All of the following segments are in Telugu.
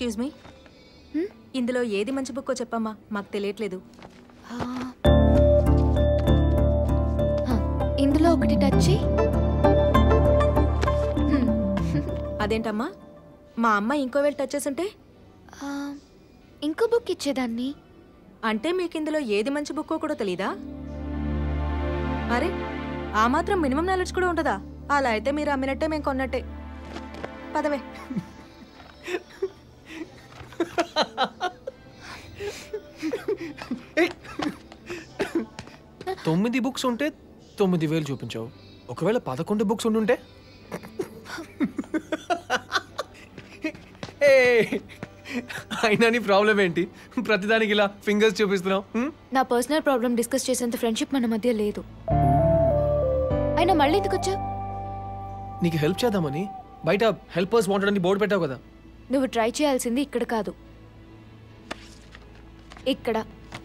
ఎక్స్క్యూజ్ మీ ఇందులో ఏది మంచి బుక్కో చెప్పమ్మా మాకు తెలియట్లేదు ఆ. ఆ, ఇందులో ఒకటి టచ్ చేయి. హ్మ్. అదేంటమ్మా మా అమ్మ ఇంకో వేలు టచ్ చేసుంటే ఆ, ఇంకో బుక్ ఇచ్చేదాన్ని అంటే మీకు ఇందులో ఏది మంచి బుక్కో కూడా తెలీదా అరే ఆ మాత్రం మినిమం నాలెడ్జ్ కూడా ఉంటుందా అలా అయితే మీరు అమ్మినట్టే మేము కొన్నట్టే పదవే తొమ్మిది బుక్స్ ఉంటే తొమ్మిది వేలు చూపించావు ఒకవేళ పదకొండు బుక్స్ ఉండుంటే ఏ, అయినా నీ ప్రాబ్లం ఏంటి ప్రతిదానికి ఇలా ఫింగర్స్ చూపిస్తున్నావు హ్మ్? నా పర్సనల్ ప్రాబ్లం డిస్కస్ చేసేంత ఫ్రెండ్షిప్ మన మధ్య లేదు అయినా మళ్ళీ ఎందుకు వచ్చా నీకు హెల్ప్ చేద్దామని బయట హెల్పర్స్ వాంటెడ్ అని బోర్డు పెట్టావు కదా నువ్వు ట్రై చేయాల్సింది ఇక్కడ కాదు ఇక్కడ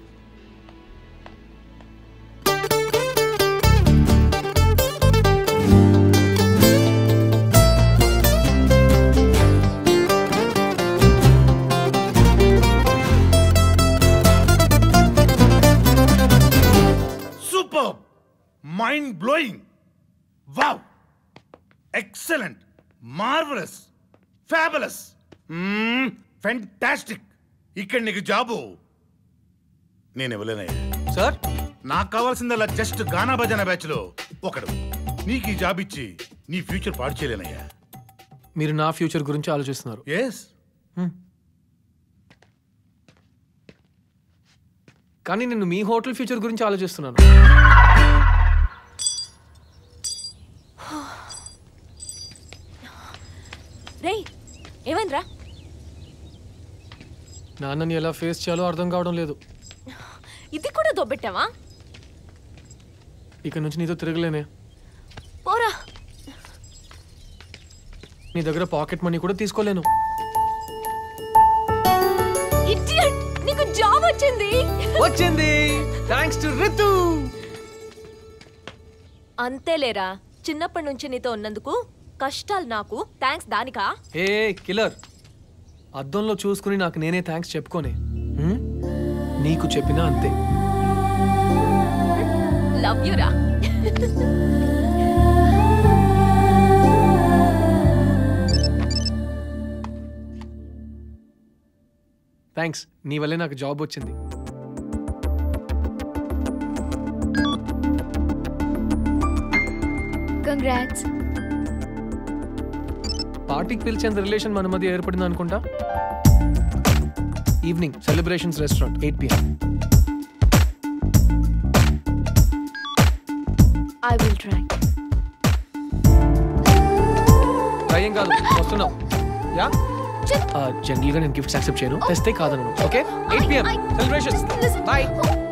super mind blowing wow excellent marvellous fabulous fantastic ఇక్కడ నీకు జాబు నేను ఇవ్వలేనయ్యా సార్ నాకు కావాల్సిందల్లా జస్ట్ గానా భజన బ్యాచ్ లో ఒకడు నీకు ఈ జాబ్ ఇచ్చి నీ ఫ్యూచర్ పాడు చేయలేనయ్యా మీరు నా ఫ్యూచర్ గురించి ఆలోచిస్తున్నారు ఎస్ కానీ నేను మీ హోటల్ ఫ్యూచర్ గురించి ఆలోచిస్తున్నాను రేయ్ ఏమైందిరా నాన్నని ఎలా ఫేస్ చేయాలో అర్థం కావడం లేదు ఇది కూడా దొబ్బెట్టావా ఇక నుంచి నీతో తిరగలేనే పోరా నీ దగ్గర పాకెట్ మనీ కూడా తీసుకోలేను ఇడియట్ నీకు జాబ్ వచ్చింది వచ్చింది థ్యాంక్స్ టు రితు అంతేలేరా చిన్నప్పటి నుంచి నీతో ఉన్నందుకు కష్టాలు నాకు థ్యాంక్స్ దానికా ఏ కిల్లర్ అద్దంలో చూసుకుని నాకు నేనే థ్యాంక్స్ చెప్పుకోనే హ్మ్? నీకు చెప్పినా అంతే లవ్ యు రా థ్యాంక్స్ నీ వల్లే నాకు జాబ్ వచ్చింది కంగ్రాట్స్ పార్టీకి పిలిచేంత రిలేషన్ మన మధ్య ఏర్పడింది అనుకుంటా evening celebrations restaurant eight PM I will try భయం కాదు వస్తున్నాం యా జనరల్ గా నేను గిఫ్ట్స్ యాక్సెప్ట్ చేయను తెస్తే కాదను okay eight PM celebrations bye